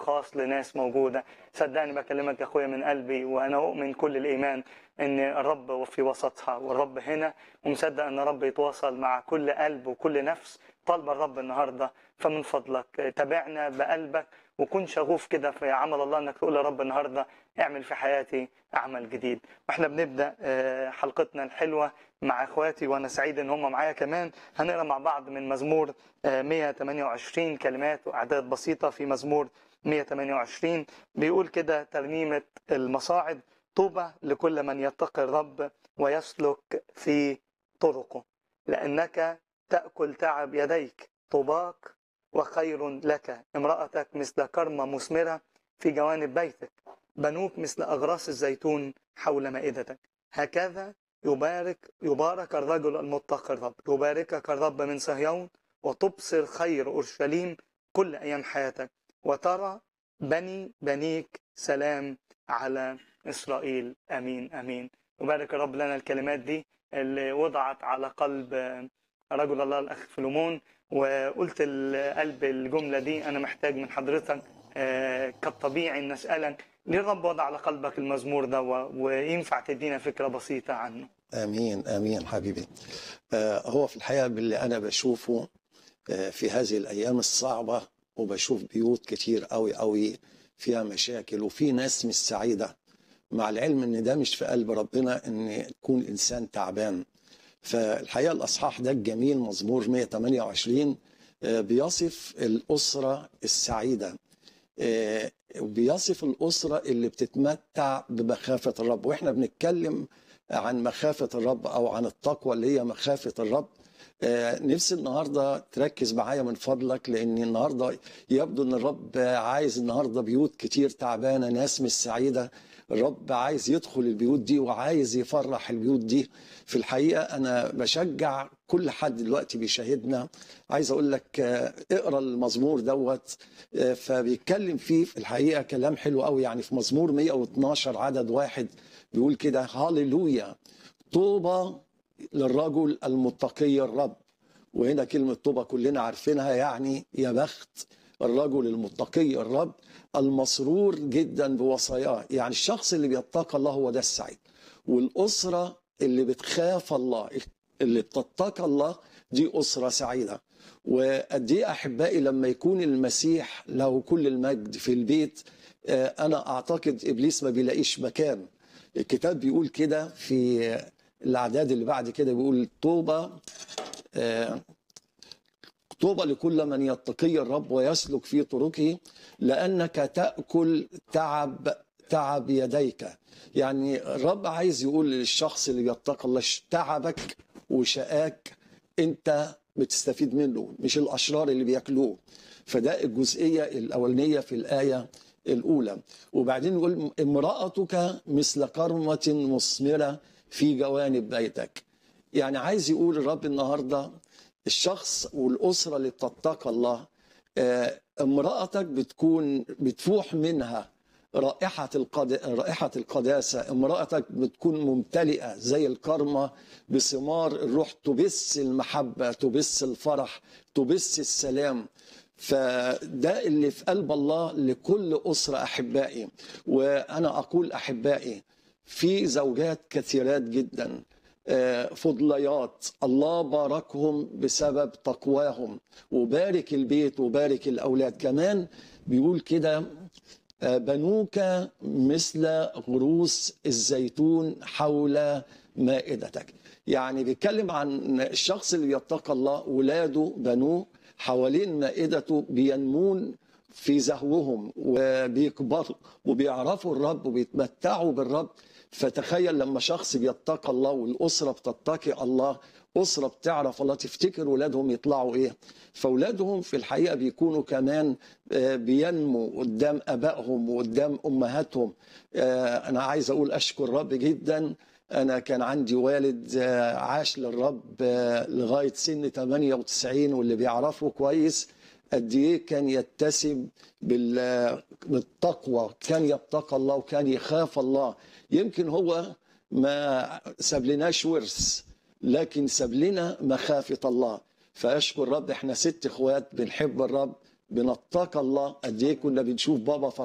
خاص لناس موجودة صدقني بكلمك يا أخويا من قلبي وأنا أؤمن كل الإيمان إن الرب في وسطها والرب هنا ومصدق إن الرب يتواصل مع كل قلب وكل نفس طالبة الرب النهاردة فمن فضلك تابعنا بقلبك وكن شغوف كده في عمل الله انك تقول يا رب النهارده اعمل في حياتي عمل جديد واحنا بنبدا آه، حلقتنا الحلوه مع اخواتي وانا سعيد ان هم معايا كمان هنقرا مع بعض من مزمور آه، 128 كلمات واعداد بسيطه في مزمور 128 بيقول كده ترنيمه المصاعد طوبى لكل من يتقي الرب ويسلك في طرقه لانك تاكل تعب يديك طوباك وخير لك امرأتك مثل كرمة مثمرة في جوانب بيتك بنوك مثل أغراس الزيتون حول مائدتك هكذا يبارك يبارك الرجل المتقي الرب يباركك الرب من صهيون وتبصر خير أورشليم كل أيام حياتك وترى بني بنيك سلام على إسرائيل أمين أمين يبارك الرب لنا الكلمات دي اللي وضعت على قلب رجل الله الأخ فيلمون وقلت قلب الجملة دي أنا محتاج من حضرتك آه، كالطبيعي أن أسألك ليه الرب وضع على قلبك المزمور ده و- وينفع تدينا فكرة بسيطة عنه امين امين حبيبي آه، هو في الحقيقه باللي انا بشوفه آه، في هذه الايام الصعبه وبشوف بيوت كتير قوي قوي فيها مشاكل وفي ناس مش سعيده مع العلم ان ده مش في قلب ربنا ان تكون انسان تعبان فالحقيقه الاصحاح ده الجميل مزمور 128 آه، بيصف الاسره السعيده آه، بيصف الاسره اللي بتتمتع بمخافه الرب واحنا بنتكلم عن مخافه الرب او عن التقوى اللي هي مخافه الرب آه، نفسي النهارده تركز معايا من فضلك لان النهارده يبدو ان الرب عايز النهارده بيوت كتير تعبانه ناس مش سعيده الرب عايز يدخل البيوت دي وعايز يفرح البيوت دي في الحقيقه انا بشجع كل حد دلوقتي بيشاهدنا عايز اقول لك آه، اقرا المزمور دوت آه، فبيتكلم فيه في الحقيقه كلام حلو قوي يعني في مزمور 112 عدد واحد بيقول كده هاليلويا طوبى للرجل المتقي الرب وهنا كلمة طوبى كلنا عارفينها يعني يا بخت الرجل المتقي الرب المسرور جدا بوصاياه يعني الشخص اللي بيتقى الله هو ده السعيد والأسرة اللي بتخاف الله اللي بتتقى الله دي أسرة سعيدة وقد ايه أحبائي لما يكون المسيح له كل المجد في البيت آه، أنا أعتقد إبليس ما بيلاقيش مكان الكتاب بيقول كده في الأعداد اللي بعد كده بيقول طوبى آه، طوبى لكل من يتقي الرب ويسلك في طرقه لأنك تأكل تعب تعب يديك يعني الرب عايز يقول للشخص اللي بيتقي الله تعبك وشقاك انت بتستفيد منه مش الاشرار اللي بياكلوه فده الجزئيه الاولانيه في الايه الاولى وبعدين يقول امراتك مثل كرمه مثمره في جوانب بيتك يعني عايز يقول الرب النهارده الشخص والاسره اللي بتتقى الله آه، امراتك بتكون بتفوح منها رائحة القد... رائحة القداسة امرأتك بتكون ممتلئة زي الكرمة بثمار الروح تبث المحبة تبث الفرح تبث السلام فده اللي في قلب الله لكل أسرة أحبائي وأنا أقول أحبائي في زوجات كثيرات جدا آه، فضليات الله باركهم بسبب تقواهم وبارك البيت وبارك الأولاد كمان بيقول كده آه، بنوك مثل غروس الزيتون حول مائدتك يعني بيتكلم عن الشخص اللي يتقى الله ولاده بنوه حوالين مائدته بينمون في زهوهم وبيكبروا وبيعرفوا الرب وبيتمتعوا بالرب فتخيل لما شخص بيتقى الله والأسرة بتتقي الله أسرة بتعرف الله تفتكر ولادهم يطلعوا إيه فأولادهم في الحقيقة بيكونوا كمان آه، بينموا قدام أبائهم وقدام أمهاتهم آه، أنا عايز أقول أشكر الرب جدا أنا كان عندي والد آه، عاش للرب آه، لغاية سن 98 واللي بيعرفه كويس قد ايه كان يتسم بال- بالتقوى كان يتقى الله وكان يخاف الله يمكن هو ما ساب لناش ورث لكن ساب لنا مخافة الله فأشكر الرب احنا ست اخوات بنحب الرب بنتقى الله قد ايه كنا بنشوف بابا